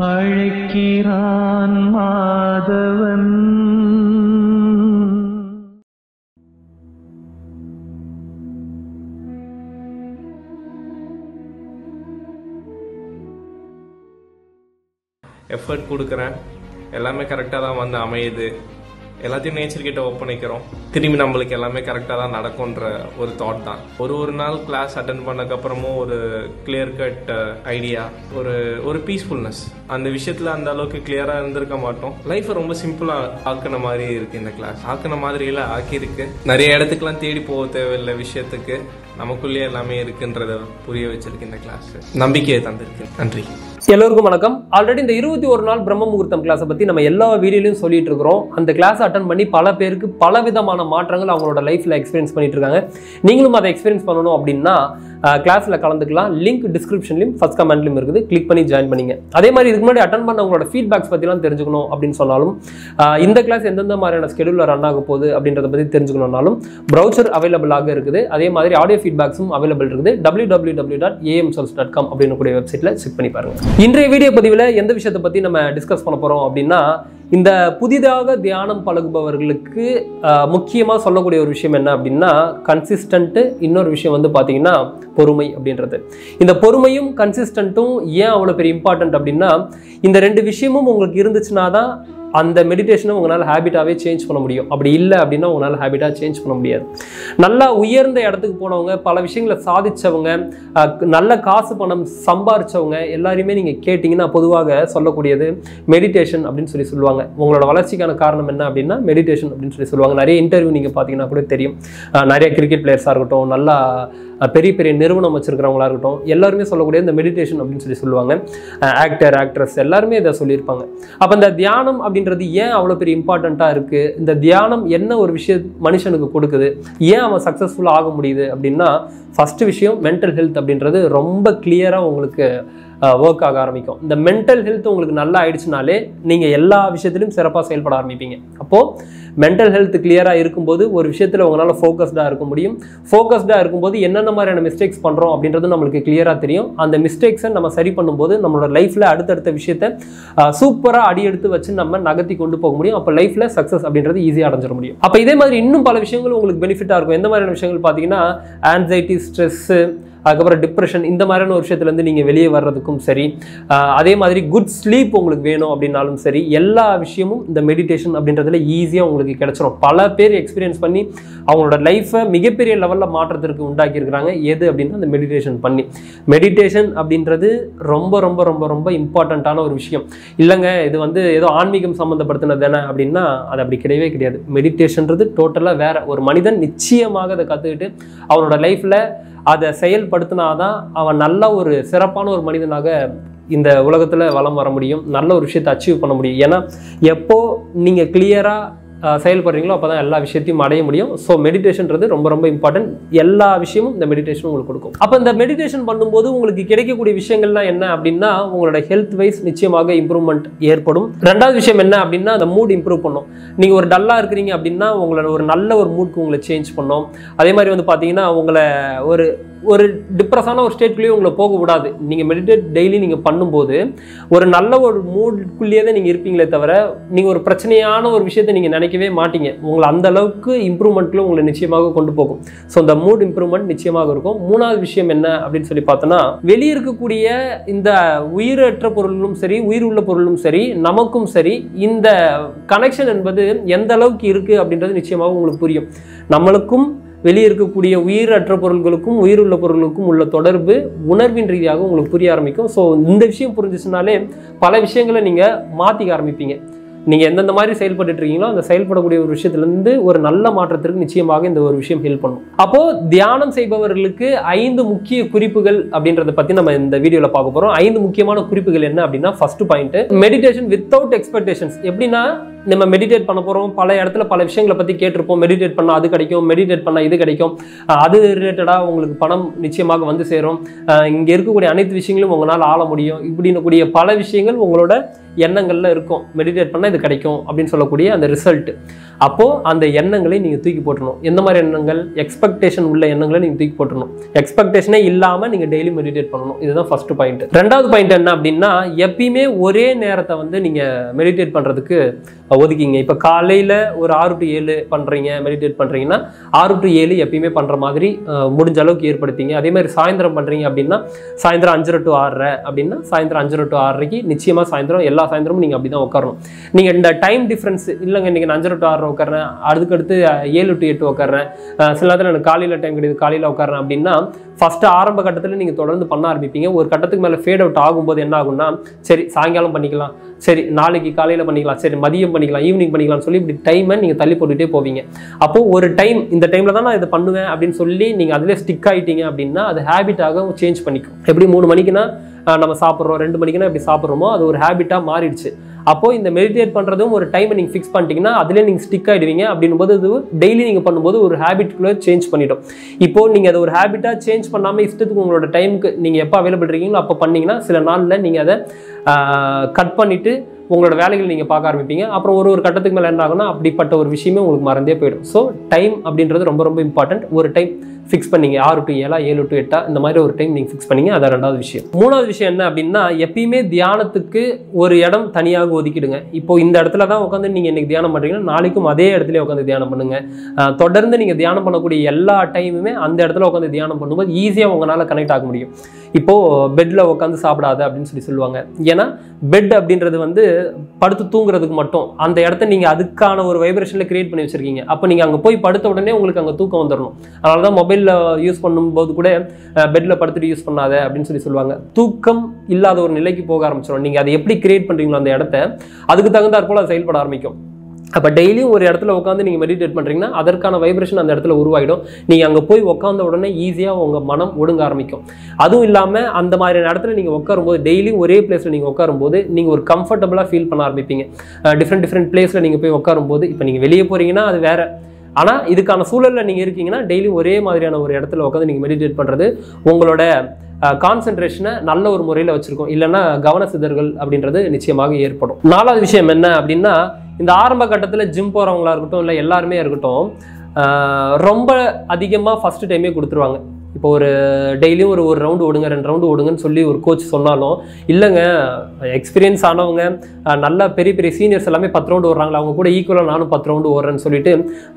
அழைக்கிறான் மாதவன் எஃபர்ட் கொடுக்குறேன் எல்லாமே கரெக்டாக தான் வந்து அமையுது எல்லாத்தையும் நேச்சர் கிட்ட ஒப்படைக்கிறோம் திரும்பி நம்மளுக்கு எல்லாமே கரெக்டாக தான் நடக்கும்ன்ற ஒரு தாட் தான் ஒரு ஒரு நாள் கிளாஸ் அட்டன் பண்ணக்கப்புறமும் ஒரு கிளியர் கட் ஐடியா ஒரு ஒரு பீஸ்ஃபுல்னஸ் அந்த விஷயத்தில் அந்த அளவுக்கு கிளியராக இருந்திருக்க மாட்டோம் லைஃப்பை ரொம்ப சிம்பிளாக ஆக்குன மாதிரி இருக்கு இந்த கிளாஸ் ஆக்குன மாதிரி இல்லை ஆக்கியிருக்கு நிறைய இடத்துக்குலாம் தேடி போக தேவையில்லை விஷயத்துக்கு நமக்குள்ளேயே எல்லாமே இருக்குன்றத புரிய வச்சிருக்கு இந்த கிளாஸ் நம்பிக்கையை தந்திருக்கு நன்றி எல்லோருக்கும் வணக்கம் ஆல்ரெடி இந்த இருபத்தி ஒரு நாள் பிரம்ம முகூர்த்தம் கிளாஸை பற்றி நம்ம எல்லா வீடியோலையும் சொல்லிட்டு இருக்கிறோம் அந்த கிளாஸ் அட்டன் பண்ணி பல பேருக்கு பல விதமான மாற்றங்கள் அவங்களோட லைஃப்பில் எக்ஸ்பீரியன்ஸ் பண்ணிட்டு இருக்காங்க நீங்களும் அதை எக்ஸ்பீரியன்ஸ் பண்ணணும் அப்படின்னா கிளாஸில் கலந்துக்கலாம் லிங்க் டிஸ்கிரிப்ஷன்லையும் ஃபர்ஸ்ட் கமெண்ட்லையும் இருக்குது கிளிக் பண்ணி ஜாயின் பண்ணிங்க அதே மாதிரி இதுக்கு முன்னாடி அட்டன் பண்ண உங்களோட ஃபீட்பேக்ஸ் பற்றிலாம் தெரிஞ்சுக்கணும் அப்படின்னு சொன்னாலும் ஆஹ் இந்த கிளாஸ் எந்தெந்த மாதிரியான ஸ்கெடியூலில் ரன் ஆக போகுது அப்படின்றத பற்றி தெரிஞ்சுக்கணும்னாலும் ப்ரௌசர் அவைலபிளாக இருக்குது அதே மாதிரி ஆடியோ ஃபீட்பேக்ஸும் அவைலபிள் இருக்குது டபிள்யூ டபிள்யூ டபிள்யூ டாட் ஏஎம்சல்ஸ் டாட் காம் அப்படின்னு கூடிய வெப்சைட்டில் செக் பண்ணி பாருங்க இன்றைய வீடியோ பதிவில் எந்த விஷயத்தை பற்றி நம்ம டிஸ்கஸ் பண்ண போகிறோம் அப்படின்னா இந்த புதிதாக தியானம் பழகுபவர்களுக்கு முக்கியமாக சொல்லக்கூடிய ஒரு விஷயம் என்ன அப்படின்னா கன்சிஸ்டன்ட்டு இன்னொரு விஷயம் வந்து பார்த்தீங்கன்னா பொறுமை அப்படின்றது இந்த பொறுமையும் கன்சிஸ்டன்ட்டும் ஏன் அவ்வளோ பெரிய இம்பார்ட்டன்ட் அப்படின்னா இந்த ரெண்டு விஷயமும் உங்களுக்கு இருந்துச்சுன்னா தான் அந்த மெடிடேஷனை உங்களால் ஹேபிட்டாகவே சேஞ்ச் பண்ண முடியும் அப்படி இல்லை அப்படின்னா உங்களால் ஹேபிட்டாக சேஞ்ச் பண்ண முடியாது நல்லா உயர்ந்த இடத்துக்கு போனவங்க பல விஷயங்களை சாதிச்சவங்க அஹ், நல்ல காசு பணம் சம்பாரிச்சவங்க எல்லாரையுமே நீங்கள் கேட்டிங்கன்னா பொதுவாக சொல்லக்கூடியது மெடிடேஷன் அப்படின்னு சொல்லி சொல்லுவாங்க உங்களோட வளர்ச்சிக்கான காரணம் என்ன அப்படின்னா மெடிடேஷன் அப்படின்னு சொல்லி சொல்லுவாங்க நிறைய இன்டர்வியூ நீங்கள் பார்த்தீங்கன்னா கூட தெரியும் அஹ், நிறைய கிரிக்கெட் பிளேயர்ஸாக இருக்கட்டும் நல்லா அஹ், பெரிய பெரிய நிறுவனம் வச்சிருக்கிறவங்களா இருக்கட்டும் எல்லாருமே சொல்லக்கூடிய இந்த மெடிடேஷன் அப்படின்னு சொல்லி சொல்லுவாங்க ஆக்டர் ஆக்ட்ரஸ் எல்லாருமே இதை சொல்லியிருப்பாங்க அப்போ இந்த தியானம் அப்படின்றது ஏன் அவ்வளோ பெரிய இம்பார்ட்டண்ட்டாக இருக்குது இந்த தியானம் என்ன ஒரு விஷயம் மனுஷனுக்கு கொடுக்குது ஏன் அவன் சக்ஸஸ்ஃபுல்லாக ஆக முடியுது அப்படின்னா ஃபஸ்ட்டு விஷயம் மென்டல் ஹெல்த் அப்படின்றது ரொம்ப கிளியராக உங்களுக்கு ஒர்க் ஆக ஆரம்பிக்கும் இந்த மென்டல் ஹெல்த் உங்களுக்கு நல்லா ஆயிடுச்சுனாலே நீங்கள் எல்லா விஷயத்திலும் சிறப்பாக செயல்பட ஆரம்பிப்பீங்க அப்போது மென்டல் ஹெல்த் கிளியராக இருக்கும்போது ஒரு விஷயத்தில் உங்களால் ஃபோக்கஸ்டாக இருக்க முடியும் ஃபோக்கஸ்டாக இருக்கும்போது என்னென்ன மாதிரியான மிஸ்டேக்ஸ் பண்ணுறோம் அப்படின்றது நம்மளுக்கு கிளியராக தெரியும் அந்த மிஸ்டேக்ஸை நம்ம சரி பண்ணும்போது நம்மளோட லைஃப்பில் அடுத்தடுத்த விஷயத்தை சூப்பராக அடி எடுத்து வச்சு நம்ம நகர்த்தி கொண்டு போக முடியும் அப்போ லைஃப்பில் சக்ஸஸ் அப்படின்றது ஈஸியாக அடைஞ்சிட முடியும் அப்போ இதே மாதிரி இன்னும் பல விஷயங்கள் உங்களுக்கு பெனிஃபிட்டாக இருக்கும் எந்த மாதிரியான விஷயங்கள் பார்த்தீங்கன்னா ஆன்சைட்டி ஸ்ட்ரெஸ்ஸு அதுக்கப்புறம் டிப்ரெஷன் இந்த மாதிரியான ஒரு விஷயத்துலேருந்து நீங்கள் வெளியே வர்றதுக்கும் சரி ஆஹ் அதே மாதிரி குட் ஸ்லீப் உங்களுக்கு வேணும் அப்படின்னாலும் சரி எல்லா விஷயமும் இந்த மெடிடேஷன் அப்படின்றதுல ஈஸியாக உங்களுக்கு கிடைச்சிரும் பல பேர் எக்ஸ்பீரியன்ஸ் பண்ணி அவங்களோட லைஃப்பை மிகப்பெரிய லெவலில் மாற்றத்திற்கு உண்டாக்கி இருக்கிறாங்க எது அப்படின்னா இந்த மெடிடேஷன் பண்ணி மெடிடேஷன் அப்படின்றது ரொம்ப ரொம்ப ரொம்ப ரொம்ப இம்பார்ட்டண்ட்டான ஒரு விஷயம் இல்லைங்க இது வந்து ஏதோ ஆன்மீகம் சம்மந்தப்படுத்தினது தானே அப்படின்னா அது அப்படி கிடையவே கிடையாது மெடிடேஷன்றது டோட்டலாக வேற ஒரு மனிதன் நிச்சயமாக அதை கற்றுக்கிட்டு அவனோட லைஃப்பில் அதை செயல்படுத்தினாதான் அவன் நல்ல ஒரு சிறப்பான ஒரு மனிதனாக இந்த உலகத்தில் வலம் வர முடியும் நல்ல ஒரு விஷயத்தை அச்சீவ் பண்ண முடியும் ஏன்னா எப்போ நீங்கள் கிளியராக செயல்படுறீங்களோ அப்போ தான் எல்லா விஷயத்தையும் அடைய முடியும் ஸோ மெடிடேஷன்றது ரொம்ப ரொம்ப இம்பார்ட்டன்ட் எல்லா விஷயமும் இந்த மெடிடேஷன் உங்களுக்கு கொடுக்கும் அப்போ இந்த மெடிடேஷன் பண்ணும்போது உங்களுக்கு கிடைக்கக்கூடிய விஷயங்கள்லாம் என்ன அப்படின்னா உங்களோட ஹெல்த் வைஸ் நிச்சயமாக இம்ப்ரூவ்மெண்ட் ஏற்படும் ரெண்டாவது விஷயம் என்ன அப்படின்னா அந்த மூட் இம்ப்ரூவ் பண்ணும் நீங்கள் ஒரு டல்லாக இருக்கிறீங்க அப்படின்னா உங்களோட ஒரு நல்ல ஒரு மூட்க்கு உங்களை சேஞ்ச் பண்ணும் அதே மாதிரி வந்து பார்த்தீங்கன்னா உங்களை ஒரு ஒரு டிப்ரெஸான ஒரு ஸ்டேட்குள்ளேயே உங்களை போக விடாது நீங்கள் மெடிடேட் டெய்லி நீங்கள் பண்ணும்போது ஒரு நல்ல ஒரு மூட்குள்ளேயே தான் நீங்கள் இருப்பீங்களே தவிர நீங்கள் ஒரு பிரச்சனையான ஒரு விஷயத்தை நீங்கள் நினைக்கவே மாட்டீங்க உங்களை அந்த அளவுக்கு இம்ப்ரூவ்மெண்ட்டில் உங்களை நிச்சயமாக கொண்டு போகும் ஸோ இந்த மூட் இம்ப்ரூவ்மெண்ட் நிச்சயமாக இருக்கும் மூணாவது விஷயம் என்ன அப்படின்னு சொல்லி பார்த்தோன்னா வெளியே இருக்கக்கூடிய இந்த உயிரற்ற பொருளும் சரி உயிர் உள்ள பொருளும் சரி நமக்கும் சரி இந்த கனெக்ஷன் என்பது எந்த அளவுக்கு இருக்குது அப்படின்றது நிச்சயமாக உங்களுக்கு புரியும் நம்மளுக்கும் வெளியே இருக்கக்கூடிய உயிரற்ற பொருள்களுக்கும் உயிருள்ள பொருளுக்கும் உள்ள தொடர்பு உணர்வின் ரீதியாக உங்களுக்கு புரிய ஆரம்பிக்கும் ஸோ இந்த விஷயம் புரிஞ்சிச்சுனாலே பல விஷயங்களை நீங்கள் மாற்றிக்க ஆரம்பிப்பீங்க நீங்கள் எந்தெந்த மாதிரி செயல்பட்டு இருக்கீங்களோ அந்த செயல்படக்கூடிய ஒரு விஷயத்துலேருந்து ஒரு நல்ல மாற்றத்திற்கு நிச்சயமாக இந்த ஒரு விஷயம் ஹெல்ப் பண்ணும் அப்போது தியானம் செய்பவர்களுக்கு ஐந்து முக்கிய குறிப்புகள் அப்படின்றத பற்றி நம்ம இந்த வீடியோவில் பார்க்க போகிறோம் ஐந்து முக்கியமான குறிப்புகள் என்ன அப்படின்னா first point meditation without expectations எப்படின்னா நம்ம மெடிடேட் பண்ண போகிறோம் பல இடத்துல பல விஷயங்களை பற்றி கேட்டிருப்போம் மெடிடேட் பண்ணால் அது கிடைக்கும் மெடிடேட் பண்ணால் இது கிடைக்கும் அஹ் அது ரிலேட்டடாக உங்களுக்கு பணம் நிச்சயமாக வந்து சேரும் இங்கே இருக்கக்கூடிய அனைத்து விஷயங்களும் உங்களால் ஆள முடியும் இப்படின்னு கூடிய பல விஷயங்கள் உங்களோட எண்ணங்களில் இருக்கும் மெடிடேட் பண்ணால் இது கிடைக்கும் அப்படின்னு சொல்லக்கூடிய அந்த ரிசல்ட் அப்போது அந்த எண்ணங்களை நீங்கள் தூக்கி போட்டுறணும் எந்த மாதிரி எண்ணங்கள் எக்ஸ்பெக்டேஷன் உள்ள எண்ணங்களை நீங்கள் தூக்கி போட்டுறணும் எக்ஸ்பெக்டேஷனே இல்லாமல் நீங்கள் டெய்லி மெடிடேட் பண்ணணும் இதுதான் ஃபர்ஸ்ட் பாயிண்ட் ரெண்டாவது பாயிண்ட் என்ன அப்படின்னா எப்பயுமே ஒரே நேரத்தை வந்து நீங்கள் மெடிடேட் பண்ணுறதுக்கு ஒதுக்கிங்க இப்போ காலையில் ஒரு ஆறு டு ஏழு பண்ணுறீங்க மெடிடேட் பண்ணுறீங்கன்னா ஆறு டு ஏழு எப்பயுமே பண்ணுற மாதிரி அஹ், முடிஞ்ச அளவுக்கு ஏற்படுத்திங்க அதே மாதிரி சாயந்தரம் பண்ணுறீங்க அப்படின்னா சாயந்தரம் அஞ்சரை டு ஆறரை அப்படின்னா சாயந்தரம் அஞ்சரை டு ஆறரைக்கு நிச்சயமாக சாயந்தரம் எல்லா சாயந்தரமும் நீங்கள் அப்படி தான் உட்காரணும் நீங்கள் இந்த டைம் டிஃப்ரென்ஸ் இல்லைங்க இன்றைக்கி நான் அஞ்சரை டு ஆறரை உட்காரேன் அதுக்கடுத்து அஹ், ஏழு டு எட்டு உட்காரேன் அஹ், சில நேரத்தில் எனக்கு காலையில் டைம் கிடையாது காலையில் உட்காரேன் அப்படின்னா ஃபஸ்ட்டு ஆரம்ப கட்டத்தில் நீங்கள் தொடர்ந்து பண்ண ஆரம்பிப்பீங்க ஒரு கட்டத்துக்கு மேலே ஃபேட் அவுட் ஆகும்போது என்ன ஆகும்னா சரி சாயங்காலம் பண்ணிக்கலாம் சரி நாளைக்கு காலையில் பண்ணிக்கலாம் சரி மதியம் பண்ணிக்கலாம் ஈவினிங் பண்ணிக்கலாம்னு சொல்லி இப்படி டைமை நீங்கள் தள்ளி போட்டுகிட்டே போவீங்க அப்போது ஒரு டைம் இந்த டைமில் தான் நான் இதை பண்ணுவேன் அப்படின்னு சொல்லி நீங்கள் அதிலே ஸ்டிக் ஆகிட்டீங்க அப்படின்னா அது ஹேபிட்டாக சேஞ்ச் பண்ணிக்கும் எப்படி மூணு மணிக்குனா ஆஹ், நம்ம சாப்பிட்றோம் ரெண்டு மணிக்குனா இப்படி சாப்பிட்றோமோ அது ஒரு ஹேபிட்டாக மாறிடுச்சு அப்போது இந்த மெடிடேட் பண்ணுறதும் ஒரு டைமை நீங்கள் ஃபிக்ஸ் பண்ணிட்டீங்கன்னா அதிலே நீங்கள் ஸ்டிக் ஆகிடுவீங்க அப்படின்னும் போது அது டெய்லி நீங்கள் பண்ணும்போது ஒரு ஹேபிட்குள்ளே சேஞ்ச் பண்ணிடும் இப்போ நீங்கள் அதை ஒரு ஹேபிட்டாக சேஞ்ச் பண்ணாமல் இஷ்டத்துக்கு உங்களோட டைமுக்கு நீங்கள் எப்போ அவைலபிள் இருக்கீங்களோ அப்போ பண்ணீங்கன்னா சில நாளில் நீங்கள் அதை கட் பண்ணிவிட்டு உங்களோட வேலைகள் நீங்கள் பார்க்க ஆரம்பிப்பீங்க அப்புறம் ஒரு ஒரு கட்டத்துக்கு மேலே என்ன ஆகும்னா அப்படிப்பட்ட ஒரு விஷயமே உங்களுக்கு மறந்தே போயிடும் ஸோ டைம் அப்படின்றது ரொம்ப ரொம்ப இம்பார்ட்டன்ட் ஒரு டைம் ஃபிக்ஸ் பண்ணீங்க ஆறு டு ஏழா ஏழு டு எட்டா இந்த மாதிரி ஒரு டைம் நீங்கள் ஃபிக்ஸ் பண்ணீங்க அதான் ரெண்டாவது விஷயம் மூணாவது விஷயம் என்ன அப்படின்னா எப்பயுமே தியானத்துக்கு ஒரு இடம் தனியாக ஒதுக்கிடுங்க இப்போ இந்த இடத்துல தான் உட்காந்து நீங்கள் இன்னைக்கு தியானம் பண்ணுறீங்கன்னா நாளைக்கும் அதே இடத்துல உட்காந்து தியானம் பண்ணுங்க ஆஹ் தொடர்ந்து நீங்கள் தியானம் பண்ணக்கூடிய எல்லா டைமுமே அந்த இடத்துல உட்காந்து தியானம் பண்ணும்போது ஈஸியாக உங்களால் கனெக்ட் ஆக முடியும் இப்போது பெட்டில் உட்காந்து சாப்பிடாத அப்படின்னு சொல்லி சொல்லுவாங்க ஏன்னா பெட் அப்படின்றது வந்து படுத்து தூங்குறதுக்கு மட்டும் அந்த இடத்த நீங்கள் அதுக்கான ஒரு வைப்ரேஷனில் கிரியேட் பண்ணி வச்சிருக்கீங்க அப்போ நீங்கள் அங்கே போய் படுத்த உடனே உங்களுக்கு அங்கே தூக்கம் வந்துடணும் அதனால தான் மொபைலில் யூஸ் பண்ணும்போது கூட பெட்டில் படுத்துட்டு யூஸ் பண்ணாத அப்படின்னு சொல்லி சொல்லுவாங்க தூக்கம் இல்லாத ஒரு நிலைக்கு போக ஆரம்பிச்சிடும் நீங்கள் அதை எப்படி கிரியேட் பண்ணுறீங்களோ அந்த இடத்த அதுக்கு தகுந்தாற் போல் அது செயல்பட ஆரம்பிக்கும் அப்போ டெய்லியும் ஒரு இடத்துல உட்காந்து நீங்கள் மெடிடேட் பண்ணுறீங்கன்னா அதற்கான வைப்ரேஷன் அந்த இடத்துல உருவாகிடும் நீங்கள் அங்கே போய் உட்காந்த உடனே ஈஸியாக உங்கள் மனம் ஒடுங்க ஆரம்பிக்கும் அதுவும் இல்லாமல் அந்த மாதிரியான இடத்துல நீங்கள் உட்காரும்போது டெய்லியும் ஒரே பிளேஸில் நீங்கள் உட்காரும்போது நீங்கள் ஒரு கம்ஃபர்டபுளாக ஃபீல் பண்ண ஆரம்பிப்பீங்க டிஃப்ரெண்ட் டிஃப்ரெண்ட் பிளேஸில் நீங்கள் போய் உட்காரும்போது இப்போ நீங்கள் வெளியே போகிறீங்கன்னா அது வேற ஆனால் இதுக்கான சூழலில் நீங்கள் இருக்கீங்கன்னா டெய்லி ஒரே மாதிரியான ஒரு இடத்துல உட்காந்து நீங்கள் மெடிடேட் பண்ணுறது உங்களோட கான்சென்ட்ரேஷனை நல்ல ஒரு முறையில் வச்சுருக்கோம் இல்லைன்னா கவன சிதறல் அப்படின்றது நிச்சயமாக ஏற்படும் நாலாவது விஷயம் என்ன அப்படின்னா இந்த ஆரம்ப கட்டத்தில் ஜிம் போகிறவங்களா இருக்கட்டும் இல்லை எல்லாருமே இருக்கட்டும் ஆஹ் ரொம்ப அதிகமாக ஃபஸ்ட்டு டைமே கொடுத்துருவாங்க இப்போ ஒரு டெய்லியும் ஒரு ஒரு ரவுண்டு ஓடுங்க ரெண்டு ரவுண்டு ஓடுங்கன்னு சொல்லி ஒரு கோச் சொன்னாலும் இல்லைங்க எக்ஸ்பீரியன்ஸ் ஆனவங்க ஆஹ் நல்ல பெரிய பெரிய சீனியர்ஸ் எல்லாமே பத்து ரவுண்டு ஓடுறாங்களா அவங்க கூட ஈக்குவலாக நானும் பத்து ரவுண்டு ஓடுறேன்னு சொல்லிட்டு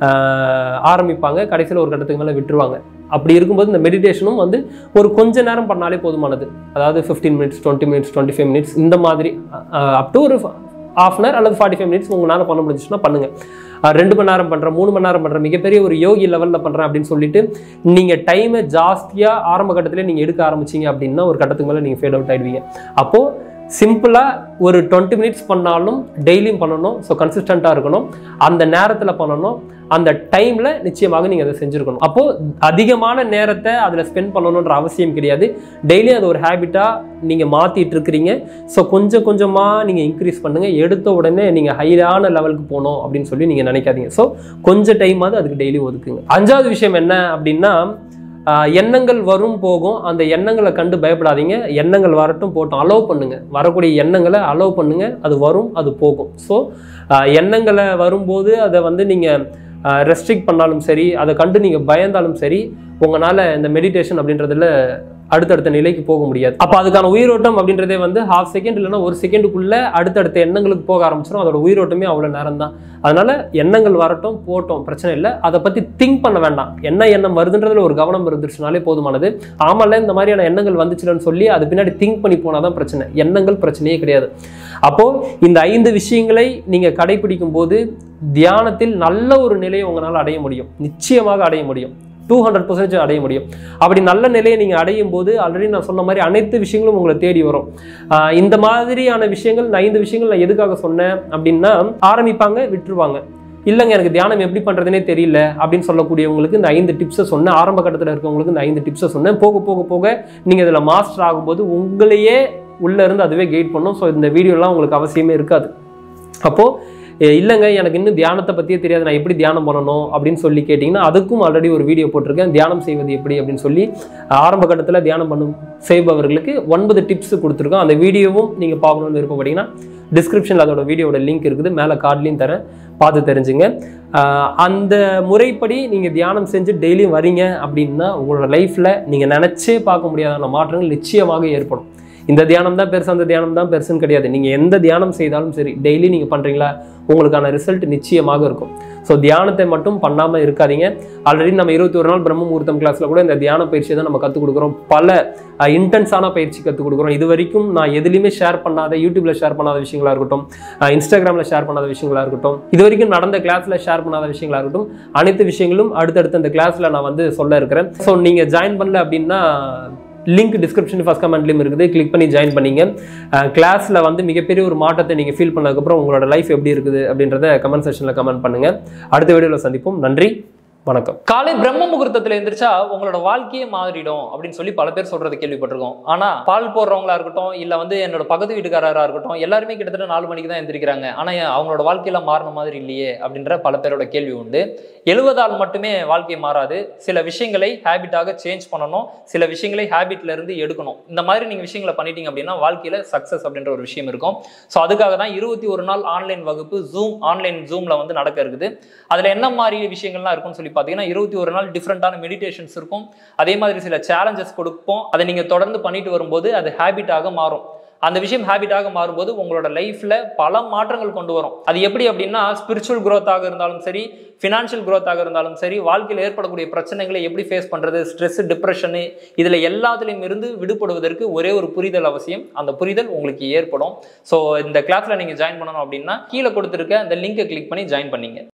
ஆஹ் ஆரம்பிப்பாங்க கடைசியில் ஒரு கட்டத்துக்கு மேலே விட்டுருவாங்க அப்படி இருக்கும்போது இந்த மெடிடேஷனும் வந்து ஒரு கொஞ்ச நேரம் பண்ணாலே போதுமானது அதாவது fifteen minutes twenty minutes twenty five minutes இந்த மாதிரி அப் டு ஒரு ஆஃப் அன் அல்லது ஃபார்ட்டி ஃபைவ் மினிட்ஸ் உங்களால் பண்ண முடிஞ்சுச்சுன்னா பண்ணுங்கள் அஹ் ரெண்டு மணி நேரம் பண்ணுறேன் மூணு மணி நேரம் பண்ணுறேன் மிகப்பெரிய ஒரு யோகி லெவலில் பண்ணுறேன் அப்படின்னு சொல்லிட்டு நீங்கள் டைமை ஜாஸ்தியாக ஆரம்ப கட்டத்திலே நீங்கள் எடுக்க ஆரம்பிச்சீங்க அப்படின்னா ஒரு கட்டத்துக்கு மேலே நீங்கள் ஃபேட் அவுட் ஆயிடுவீங்க அப்போது சிம்பிளாக ஒரு டுவெண்ட்டி மினிட்ஸ் பண்ணாலும் டெய்லியும் பண்ணணும் ஸோ கன்சிஸ்டண்ட்டாக இருக்கணும் அந்த நேரத்தில் பண்ணணும் அந்த டைமில் நிச்சயமாக நீங்கள் அதை செஞ்சுருக்கணும் அப்போது அதிகமான நேரத்தை அதில் ஸ்பெண்ட் பண்ணணுன்ற அவசியம் கிடையாது டெய்லி அது ஒரு ஹேபிட்டாக நீங்கள் மாற்றிட்டு இருக்கிறீங்க ஸோ கொஞ்சம் கொஞ்சமாக நீங்கள் இன்க்ரீஸ் பண்ணுங்கள் எடுத்த உடனே நீங்கள் ஹையான லெவலுக்கு போகணும் அப்படின்னு சொல்லி நீங்கள் நினைக்காதீங்க ஸோ கொஞ்சம் டைமாவது அதுக்கு டெய்லி ஒதுக்குங்க அஞ்சாவது விஷயம் என்ன அப்படின்னா ஆஹ் எண்ணங்கள் வரும் போகும் அந்த எண்ணங்களை கண்டு பயப்படாதீங்க எண்ணங்கள் வரட்டும் போட்டும் அலோவ் பண்ணுங்க வரக்கூடிய எண்ணங்களை அலோவ் பண்ணுங்க அது வரும் அது போகும் ஸோ எண்ணங்களை வரும்போது அதை வந்து நீங்கள் ரெஸ்ட்ரிக்ட் பண்ணாலும் சரி அதை கண்டு நீங்கள் பயந்தாலும் சரி உங்களால் இந்த மெடிடேஷன் அப்படின்றதுல அடுத்தடுத்த நிலைக்கு போக முடியாது அப்போ அதுக்கான உயிரோட்டம் அப்படின்றதே வந்து ஹாஃப் செகண்ட் இல்லைன்னா ஒரு செகண்டுக்குள்ள அடுத்தடுத்த எண்ணங்களுக்கு போக ஆரம்பிச்சிடும் அதோட உயிரோட்டமே அவ்வளோ நேரம் தான் அதனால எண்ணங்கள் வரட்டும் போட்டோம் பிரச்சனை இல்லை அதை பற்றி திங்க் பண்ண வேண்டாம் என்ன எண்ணம் வருதுன்றதுல ஒரு கவனம் இருந்துச்சுனாலே போதுமானது ஆமாம்ல இந்த மாதிரியான எண்ணங்கள் வந்துச்சுன்னு சொல்லி அது பின்னாடி திங்க் பண்ணி போனால் தான் பிரச்சனை எண்ணங்கள் பிரச்சனையே கிடையாது அப்போ இந்த ஐந்து விஷயங்களை நீங்கள் கடைபிடிக்கும் போது தியானத்தில் நல்ல ஒரு நிலையை உங்களால் அடைய முடியும் நிச்சயமாக அடைய முடியும் டூ ஹண்ட்ரட் பர்சன்டேஜ் அடைய முடியும் அப்படி நல்ல நிலையை நீங்கள் அடையும் போது ஆல்ரெடி நான் சொன்ன மாதிரி அனைத்து விஷயங்களும் உங்களை தேடி வரும் ஆஹ் இந்த மாதிரியான விஷயங்கள் நான் ஐந்து விஷயங்கள் நான் எதுக்காக சொன்னேன் அப்படின்னா ஆரம்பிப்பாங்க விட்டுருவாங்க இல்லைங்க எனக்கு தியானம் எப்படி பண்ணுறதுனே தெரியல அப்படின்னு சொல்லக்கூடியவங்களுக்கு இந்த ஐந்து டிப்ஸை சொன்னேன் ஆரம்ப கட்டத்தில் இருக்கவங்களுக்கு இந்த ஐந்து டிப்ஸை சொன்னேன் போக போக போக நீங்கள் இதில் மாஸ்டர் ஆகும்போது உங்களையே உள்ளே இருந்து அதுவே கைட் பண்ணும் ஸோ இந்த வீடியோலாம் உங்களுக்கு அவசியமே இருக்காது அப்போது "ஏ, இல்லைங்க எனக்கு இன்னும் தியானத்தை பற்றியே தெரியாது நான் எப்படி தியானம் பண்ணணும் அப்படின்னு சொல்லி கேட்டிங்கன்னா அதுக்கும் ஆல்ரெடி ஒரு வீடியோ போட்டிருக்கேன் தியானம் செய்வது எப்படி அப்படின்னு சொல்லி ஆரம்ப கட்டத்தில் தியானம் பண்ணும் செய்பவர்களுக்கு ஒன்பது டிப்ஸ் கொடுத்துருக்கோம் அந்த வீடியோவும் நீங்கள் பார்க்கணும்னு விருப்பப்பட்டீங்கன்னா டிஸ்கிரிப்ஷனில் அதோட வீடியோட லிங்க் இருக்குது மேலே கார்ட்லையும் தரேன் பார்த்து தெரிஞ்சுங்க ஆஹ் அந்த முறைப்படி நீங்கள் தியானம் செஞ்சு டெய்லியும் வரீங்க அப்படின்னா உங்களோட லைஃப்பில் நீங்கள் நினச்சே பார்க்க முடியாத மாற்றங்கள் நிச்சயமாக ஏற்படும் இந்த தியானம் தான் பெருசு அந்த தியானம் தான் பெருசுன்னு கிடையாது நீங்கள் எந்த தியானம் செய்தாலும் சரி டெய்லி நீங்கள் பண்ணுறீங்களா உங்களுக்கான ரிசல்ட் நிச்சயமாக இருக்கும் ஸோ தியானத்தை மட்டும் பண்ணாமல் இருக்காதீங்க ஆல்ரெடி நம்ம இருபத்தி ஒரு நாள் பிரம்ம முகூர்த்தம் கிளாஸில் கூட இந்த தியான பயிற்சியை தான் நம்ம கற்றுக் கொடுக்குறோம் பல இன்டென்ஸான பயிற்சி கற்றுக் கொடுக்குறோம் இது வரைக்கும் நான் எதுலையுமே ஷேர் பண்ணாத யூடியூப்ல ஷேர் பண்ணாத விஷயங்களா இருக்கட்டும் இன்ஸ்டாகிராமில் ஷேர் பண்ணாத விஷயங்களா இருக்கட்டும் இது வரைக்கும் நடந்த கிளாஸில் ஷேர் பண்ணாத விஷயங்களா இருக்கட்டும் அனைத்து விஷயங்களும் அடுத்தடுத்த இந்த கிளாஸில் நான் வந்து சொல்ல இருக்கிறேன் ஸோ நீங்கள் ஜாயின் பண்ணல அப்படின்னா லிங்க் டிஸ்கிரிப்ஷன் ஃபஸ்ட் கமெண்ட்லேயும் இருக்குது கிளிக் பண்ணி ஜாயின் பண்ணிங்க கிளாஸில் வந்து மிகப்பெரிய ஒரு மாற்றத்தை நீங்கள் ஃபீல் பண்ணதுக்கப்புறம் உங்களோட லைஃப் எப்படி இருக்குது அப்படின்றத கமெண்ட் செக்ஷனில் கமெண்ட் பண்ணுங்கள் அடுத்த வீடியோவில் சந்திப்போம் நன்றி வணக்கம் காலை பிரம்ம முகூர்த்தத்துல எந்திரிச்சா உங்களோட வாழ்க்கையே மாறிடும் அப்படின்னு சொல்லி பல பேர் சொல்றது கேள்விப்பட்டிருக்கோம் ஆனா பால் போடுறவங்களா இருக்கட்டும் இல்ல வந்து என்னோட பக்கத்து வீட்டுக்காரரா இருக்கட்டும் எல்லாருமே கிட்டத்தட்ட நாலு மணிக்கு தான் எந்திரிக்கிறாங்க ஆனா ஏன் அவங்களோட வாழ்க்கையில மாறின மாதிரி இல்லையே அப்படின்ற பல பேரோட கேள்வி உண்டு எழுவதால் மட்டுமே வாழ்க்கை மாறாது சில விஷயங்களை ஹேபிட்டாக சேஞ்ச் பண்ணணும் சில விஷயங்களை ஹேபிட்ல இருந்து எடுக்கணும் இந்த மாதிரி நீங்க விஷயங்களை பண்ணிட்டீங்க அப்படின்னா வாழ்க்கையில சக்சஸ் அப்படின்ற ஒரு விஷயம் இருக்கும் ஸோ அதுக்காக தான் இருபத்தி ஒரு நாள் ஆன்லைன் வகுப்பு ஜூம் ஆன்லைன் ஜூம்ல வந்து நடக்க இருக்குது அதுல என்ன மாதிரி விஷயங்கள்லாம் இருக்கும்னு சொல்லி பார்த்தீங்கன்னா இருபத்தி ஒரு நாள் டிஃப்ரெண்டான மெடிடேஷன்ஸ் இருக்கும் அதே மாதிரி சில சேலஞ்சஸ் கொடுப்போம் அதை நீங்க தொடர்ந்து பண்ணிட்டு வரும்போது அது ஹேபிட்டாக மாறும் அந்த விஷயம் ஹேபிட்டாக மாறும்போது உங்களோட லைஃப்ல பல மாற்றங்கள் கொண்டு வரும் அது எப்படி அப்படின்னா ஸ்பிரிச்சுவல் growth-ஆக இருந்தாலும் சரி ஃபினான்ஷியல் growth-ஆக இருந்தாலும் சரி வாழ்க்கையில் ஏற்படக்கூடிய பிரச்சனைகளை எப்படி ஃபேஸ் பண்றது ஸ்ட்ரெஸ் டிப்ரெஷனு இதுல எல்லாத்துலேயும் இருந்து விடுபடுவதற்கு ஒரே ஒரு புரிதல் அவசியம் அந்த புரிதல் உங்களுக்கு ஏற்படும் ஸோ இந்த கிளாஸ்ல நீங்க ஜாயின் பண்ணணும் அப்படின்னா கீழே கொடுத்துருக்க அந்த லிங்கை கிளிக் பண்ணி ஜாயின் பண்ணீங்க